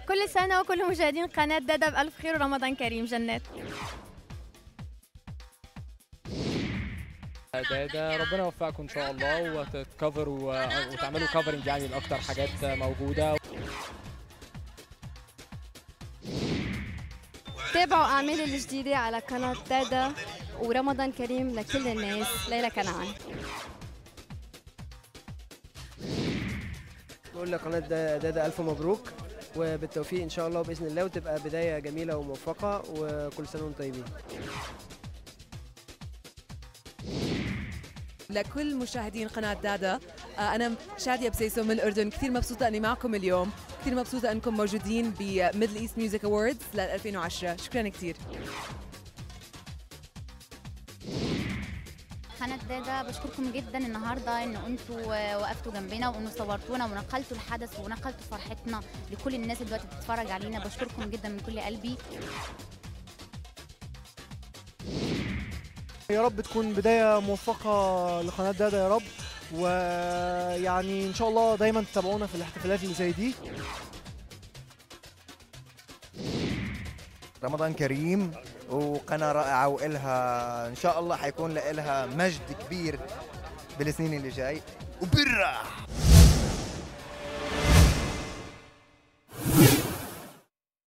كل سنة وكل مشاهدين قناة دادا بألف خير ورمضان كريم جنات ده ده ربنا يوفقكم ان شاء الله وتتكفروا وتعملوا كفرنج يعني لاكتر حاجات موجوده تابعوا أعمالي الجديدة على قناة دادا ورمضان كريم لكل الناس ليلى كنعان نقول لقناة دا- دادا ألف مبروك وبالتوفيق إن شاء الله بإذن الله وتبقى بداية جميلة وموفقة وكل سنة وانتم طيبين لكل مشاهدين قناة دادا آه، أنا شادية بسيسو من الأردن كثير مبسوطة أني معكم اليوم كثير مبسوطة أنكم موجودين بميدل إيست ميوزك أوردز لل 2010 شكرا كثير قناة دادا بشكركم جدا النهارده ان انتوا وقفتوا جنبنا وانه صورتونا ونقلتوا الحدث ونقلتوا فرحتنا لكل الناس اللي دلوقتي بتتفرج علينا بشكركم جدا من كل قلبي يا رب تكون بداية موفقة لقناة دادا يا رب ويعني إن شاء الله دايما تتابعونا في الاحتفالات اللي زي دي رمضان كريم وقناة رائعة وإلها إن شاء الله حيكون لها مجد كبير بالسنين اللي جاي وبرة